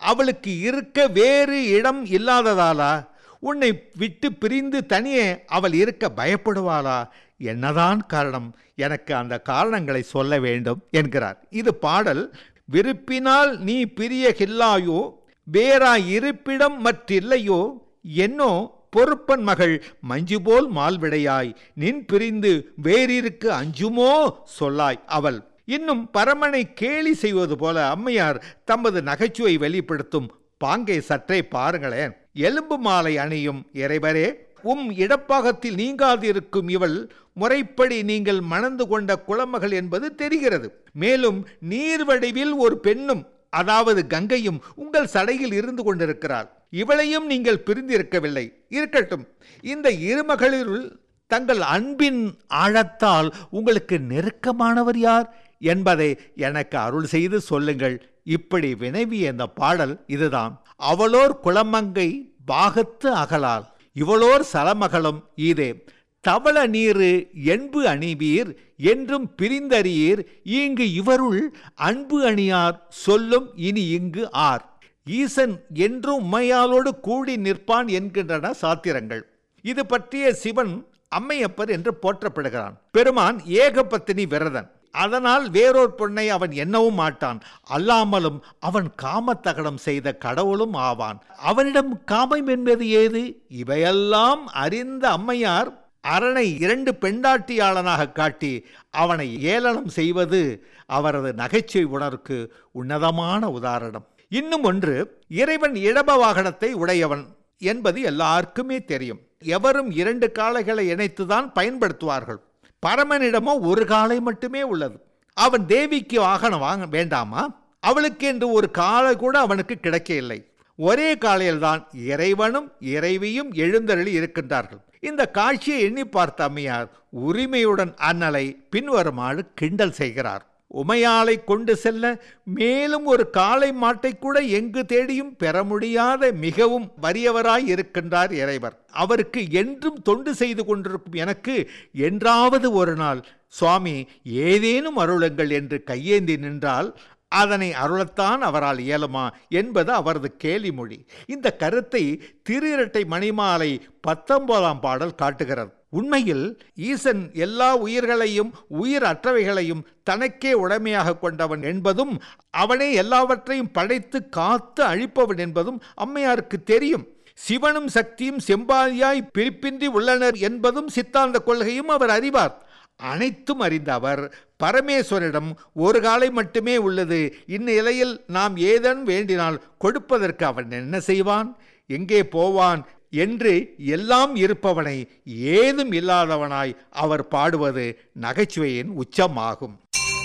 அவளுக்கு இருக்க வேறு இடம் இல்லாததாலா உன்னை விட்டு பிரிந்து தனியே அவள் இருக்க பயப்படுவாளா என்னதான் காரணம் எனக்கு அந்த காரணங்களை சொல்ல வேண்டும் என்கிறார் இது பாடல் விருப்பினால் நீ பிரிய கில்லாயோ வேறா இருப்பிடம் மற்றில்லையோ என்னோ பொறுப்பன் மகள் மஞ்சு போல் மால்விடையாய் நின் பிரிந்து வேறிருக்கு அஞ்சுமோ சொல்லாய் அவள் இன்னும் பரமனை கேலி செய்வது போல அம்மையார் தமது நகைச்சுவை வெளிப்படுத்தும் பாங்கை சற்றே பாருங்களேன் எலும்பு மாலை அணியும் இறைவரே உம் இடப்பாகத்தில் நீங்காதிருக்கும் இவள் முறைப்படி நீங்கள் மணந்து கொண்ட குளமகள் என்பது தெரிகிறது மேலும் நீர்வடிவில் ஒரு பெண்ணும் அதாவது கங்கையும் உங்கள் சடையில் இருந்து கொண்டிருக்கிறாள் இவளையும் நீங்கள் பிரிந்திருக்கவில்லை இருக்கட்டும் இந்த இருமகளிருள் தங்கள் அன்பின் ஆழத்தால் உங்களுக்கு நெருக்கமானவர் யார் என்பதை எனக்கு அருள் செய்து சொல்லுங்கள் இப்படி வினவிய இந்த பாடல் இதுதான் அவளோர் குளமங்கை பாகத்து அகலால் இவளோர் சலமகளும் ஈதே தவள நீரு என்பு அணிவீர் என்றும் பிரிந்தறியீர் இங்கு இவருள் அன்பு அணியார் சொல்லும் இனி இங்கு ஆர் ஈசன் என்றும் உமையாலோடு கூடி நிற்பான் என்கின்றன சாத்திரங்கள் இது பற்றிய சிவன் அம்மையப்பர் என்று போற்றப்படுகிறான் பெருமான் ஏகபத்தினி விரதன் அதனால் வேறொரு பொண்ணை அவன் எண்ணவும் மாட்டான் அல்லாமலும் அவன் காமத்தகடம் செய்த கடவுளும் ஆவான் அவனிடம் காமம் என்பது ஏது இவையெல்லாம் அறிந்த அம்மையார் அரணை இரண்டு பெண்டாட்டியாளனாக காட்டி அவனை ஏளனம் செய்வது அவரது நகைச்சுவை உணர்வுக்கு உன்னதமான உதாரணம் இன்னும் ஒன்று இறைவன் இடப வாகனத்தை உடையவன் என்பது எல்லாருக்குமே தெரியும் எவரும் இரண்டு காளைகளை இணைத்துதான் பயன்படுத்துவார்கள் பரமனிடமோ ஒரு காலை மட்டுமே உள்ளது அவன் தேவிக்கு வாகனம் வாங்க வேண்டாமா அவளுக்கு என்று ஒரு காலை கூட அவனுக்கு கிடைக்க இல்லை ஒரே காலையில்தான் இறைவனும் இறைவியும் எழுந்தருளி இருக்கின்றார்கள் இந்த காட்சியை எண்ணி பார்த்த அம்மையார் உரிமையுடன் அண்ணலை பின்வருமாறு கிண்டல் செய்கிறார் உமையாலை கொண்டு செல்ல மேலும் ஒரு காளை மாட்டை கூட எங்கு தேடியும் பெற முடியாத மிகவும் வறியவராய் இருக்கின்றார் இறைவர் அவருக்கு என்றும் தொண்டு செய்து கொண்டிருக்கும் எனக்கு என்றாவது ஒரு நாள் சுவாமி ஏதேனும் அருளுங்கள் என்று கையேந்தி நின்றால் அதனை அருளத்தான் அவரால் இயலுமா என்பது அவரது கேலிமொழி இந்த கருத்தை திருஇரட்டை மணிமாலை பத்தொன்பதாம் பாடல் காட்டுகிறது உண்மையில் ஈசன் எல்லா உயிர்களையும் உயிர் அற்றவைகளையும் தனக்கே உடைமையாக கொண்டவன் என்பதும் அவனே எல்லாவற்றையும் படைத்து காத்து அழிப்பவன் என்பதும் அம்மையாருக்கு தெரியும் சிவனும் சக்தியும் செம்பாதியாய் பிரிப்பின்றி உள்ளனர் என்பதும் சித்தாந்த கொள்கையும் அவர் அறிவார் அனைத்தும் அறிந்த அவர் பரமேஸ்வரிடம் ஒரு காலை மட்டுமே உள்ளது இந்நிலையில் நாம் ஏதேனும் வேண்டினால் கொடுப்பதற்கு அவன் என்ன செய்வான் எங்கே போவான் என்று எல்லாம் இருப்பவனை ஏதும் இல்லாதவனாய் அவர் பாடுவது நகைச்சுவையின் உச்சமாகும்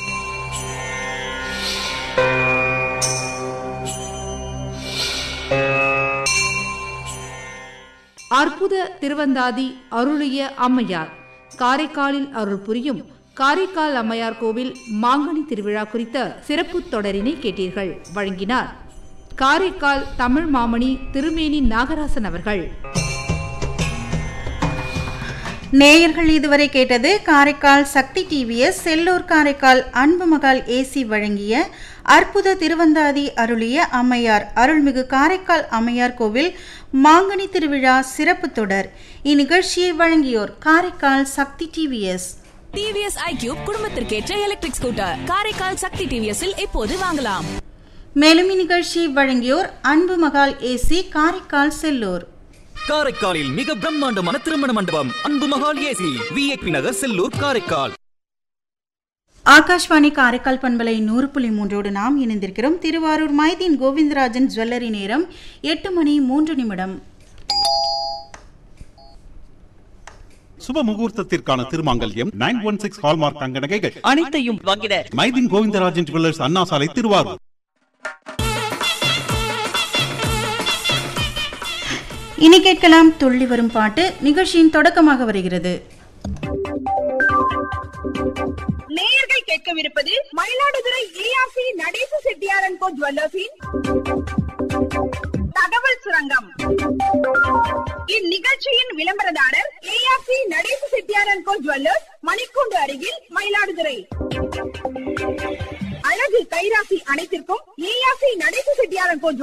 அற்புத திருவந்தாதி அருளிய அம்மையார் காரைக்காலில் அருள் புரியும் காரைக்கால் அம்மையார் கோவில் மாங்கனி திருவிழா குறித்த சிறப்பு தொடரினை கேட்டீர்கள் வழங்கினார் காரைக்கால் தமிழ் மாமணி திருமேனி நாகராசன் அவர்கள் நேயர்கள் இதுவரை கேட்டது காரைக்கால் சக்தி டிவிஎஸ் செல்லூர் காரைக்கால் அன்பு மகால் ஏசி வழங்கிய அற்புத திருவந்தாதி அருளிய அம்மையார் அருள்மிகு காரைக்கால் அம்மையார் கோவில் மாங்கனி திருவிழா சிறப்பு தொடர் இந்நிகழ்ச்சியை வழங்கியோர் காரைக்கால் சக்தி டிவிஎஸ் டிவிஎஸ் ஐக்யூப் குடும்பத்திற்கேற்ற எலக்ட்ரிக் ஸ்கூட்டர் காரைக்கால் சக்தி டிவிஎஸ்ஸில் இப்போது வாங்கலாம் மேலும் இந்நிகழ்ச்சியை வழங்கியோர் அன்பு மகால் ஏசி காரைக்கால் செல்லூர் காரைக்காலில் மிக பிரம்மாண்டமான திருமண மண்டபம் அன்பு மகால் ஏசி விஐபி நகர் செல்லூர் காரைக்கால் ஆகாஷ்வாணி காரைக்கால் பண்பலை நூறு புள்ளி மூன்றோடு நாம் இணைந்திருக்கிறோம் திருவாரூர் மைதீன் கோவிந்தராஜன் ஜுவல்லரி நேரம் எட்டு மணி மூன்று நிமிடம் சுப முகூர்த்தத்திற்கான திருமாங்கல்யம் நைன் ஒன் சிக்ஸ் ஹால்மார்க் தங்க நகைகள் அனைத்தையும் வாங்கிட மைதின் கோவிந்தராஜன் ஜுவல்லர்ஸ் அண்ணா சாலை திருவாரூர் இனி கேட்கலாம் துள்ளி வரும் பாட்டு நிகழ்ச்சியின் தொடக்கமாக வருகிறது நேயர்கள் கேட்கவிருப்பது மயிலாடுதுறை ஏஆர்சி நடேச செட்டியாரன் கோ ஜுவல்லர்ஸின் தகவல் சுரங்கம் இந்நிகழ்ச்சியின் விளம்பரதாரர் ஏஆர்சி நடேச செட்டியாரன் கோ ஜுவல்லர்ஸ் மணிக்கூண்டு அருகில் மயிலாடுதுறை அழகு கைராசி அனைத்திற்கும் ஏஆர்சி நடேச செட்டியாரன் கோ